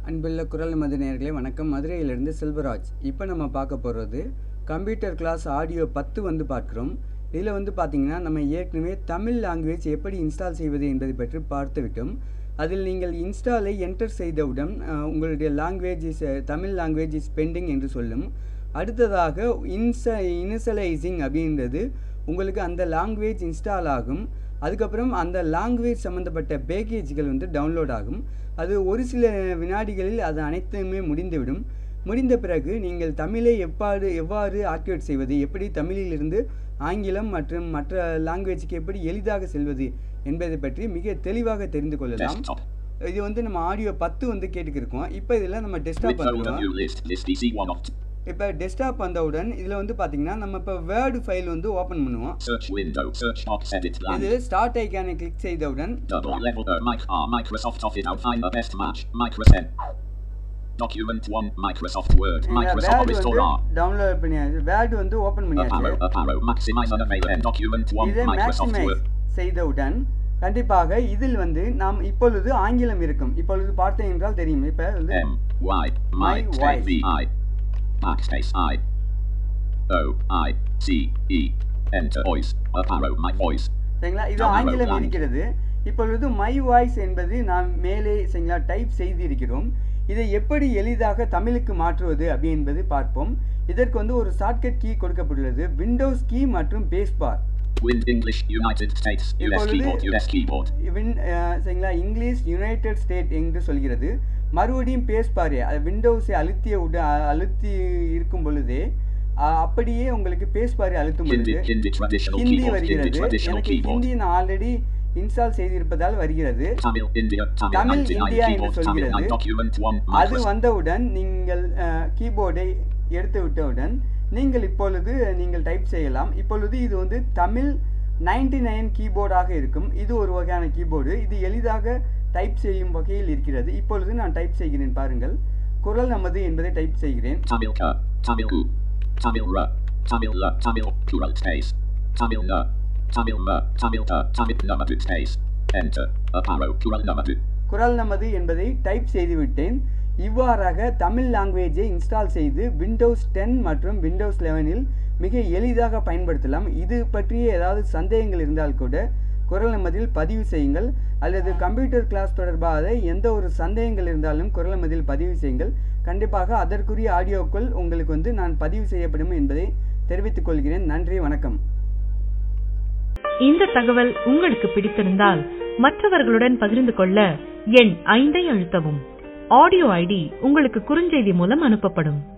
அன்புள்ள குரல் மது நேயர்களே வணக்கம் மதுரையிலிருந்து செல்வராஜ் இப்போ நம்ம பார்க்க போகிறது கம்ப்யூட்டர் கிளாஸ் ஆடியோ பத்து வந்து பார்க்குறோம் இதில் வந்து பார்த்திங்கன்னா நம்ம ஏற்கனவே தமிழ் லாங்குவேஜ் எப்படி இன்ஸ்டால் செய்வது என்பதை பற்றி பார்த்து விட்டோம் அதில் நீங்கள் இன்ஸ்டாலை என்டர் செய்தவுடன் அஹ், உங்களுடைய language is Tamil language is pending என்று சொல்லும் அடுத்ததாக இன்ச இனிஷியலைசிங் அப்படின்றது உங்களுக்கு அந்த லாங்குவேஜ் இன்ஸ்டால் ஆகும் அதுக்கப்புறம் அந்த லாங்குவேஜ் சம்மந்தப்பட்ட பேக்கேஜ்கள் வந்து டவுன்லோட் ஆகும் அது ஒரு சில வினாடிகளில் அது அனைத்துமே முடிந்துவிடும் முடிந்த பிறகு நீங்கள் தமிழை எவ்வாறு எவ்வாறு ஆக்டிவேட் செய்வது எப்படி தமிழிலிருந்து ஆங்கிலம் மற்றும் மற்ற லாங்குவேஜுக்கு எப்படி எளிதாக செல்வது என்பதை பற்றி மிக தெளிவாக தெரிந்து கொள்ளலாம் Desktop. இது வந்து நம்ம ஆடியோ பத்து வந்து கேட்டுக்கிருக்கோம் இப்போ இதில் நம்ம டெஸ்க்டாப் With folder வந்துடுவோம் view list. List DC one of இப்போ டெஸ்க்டாப் வந்தவுடன் இதில் வந்து பார்த்தீங்கன்னா நம்ம இப்போ வேர்டு ஃபைல் வந்து ஓப்பன் பண்ணுவோம் search window. Search box edit line. இதில் ஸ்டார்ட் ஐக்கானை கிளிக் செய்தவுடன் Double level uh, mic R Microsoft Office out find the best match. Microsoft Document one Microsoft Word. Microsoft Word Office வந்து Torah. Download பண்ணியாச்சு Word வந்து open Up பண்ணியாச்சு arrow, up arrow. Maximize unavail end. Document one இதை Microsoft maximise Word. செய்தவுடன் கண்டிப்பாக இதில் வந்து நாம் இப்பொழுது ஆங்கிலம் இருக்கும் இப்பொழுது பார்த்தேன் என்றால் தெரியும் இப்போ வந்து M Y My my voice. V I backspace I O I C E enter voice. Up arrow my voice. சரிங்களா இது Download ஆங்கிலம் blank. இருக்கிறது இப்பொழுது மை வாய்ஸ் என்பது நாம் மேலே சரிங்களா டைப் செய்திருக்கிறோம் இதை எப்படி எளிதாக தமிழுக்கு மாற்றுவது அப்படி என்பது பார்ப்போம் இதற்கு வந்து ஒரு ஷார்ட்கட் கீ கொடுக்கப்பட்டுள்ளது விண்டோஸ் கீ மற்றும் space bar Wind English United States US இப்பொழுது- keyboard US keyboard. Win ah, சரிங்களா இங்கிலீஷ் யுனைடெட் ஸ்டேட் என்று சொல்கிறது மறுபடியும் பேஸ் பாரு அது விண்டோஸை அழுத்திய உட அ- அழுத்தி இருக்கும் பொழுதே அஹ், அப்படியே உங்களுக்கு பேஸ் பாரு அழுத்தும் Hindi பொழுது Hindi traditional Hindi keyboard. Hindi வருகிறது traditional எனக்கு keyboard. ஹிந்தி நான் ஆல்ரெடி இன்ஸ்டால் செய்திருப்பதால் வருகிறது Tamil India Tamil Tamil 99 India என்று keyboard Tamil சொல்கிறது. 9 document 1 அது Microsoft வந்தவுடன் நீங்கள் கீபோர்டை எடுத்து விட்டவுடன் நீங்கள் இப்பொழுது நீங்கள் டைப் செய்யலாம் இப்பொழுது இது வந்து தமிழ் 99 நைன் கீபோர்டாக இருக்கும் இது ஒரு வகையான கீபோர்டு இது எளிதாக டைப் செய்யும் வகையில் இருக்கிறது இப்பொழுது நான் டைப் செய்கிறேன் பாருங்கள் குரல் நமது என்பதை டைப் செய்கிறேன் Tamil Ka Tamil U Tamil Ra Tamil La Tamil plural space Tamil Na Tamil Ma Tamil Ta Tamil Namadu space enter up arrow plural Namadu குரல் நமது என்பதை டைப் செய்துவிட்டேன் இவ்வாறாக தமிழ் லாங்குவேஜை இன்ஸ்டால் செய்து விண்டோஸ் டென் மற்றும் விண்டோஸ் லெவனில் மிக எளிதாக பயன்படுத்தலாம் இது பற்றிய ஏதாவது சந்தேகங்கள் இருந்தால் கூட குரல் நமதில் பதிவு செய்யுங்கள் அல்லது கம்ப்யூட்டர் கிளாஸ் தொடர்பாக எந்த ஒரு சந்தேகங்கள் இருந்தாலும் குரல் நமதில் பதிவு செய்யுங்கள் கண்டிப்பாக அதற்குரிய ஆடியோக்கள் உங்களுக்கு வந்து நான் பதிவு செய்யப்படும் என்பதை தெரிவித்துக் கொள்கிறேன் நன்றி வணக்கம் இந்த தகவல் உங்களுக்கு பிடித்திருந்தால் மற்றவர்களுடன் பகிர்ந்து கொள்ள எண் ஐந்தை அழுத்தவும் ஆடியோ ஐடி உங்களுக்கு குறுஞ்செய்தி மூலம் அனுப்பப்படும்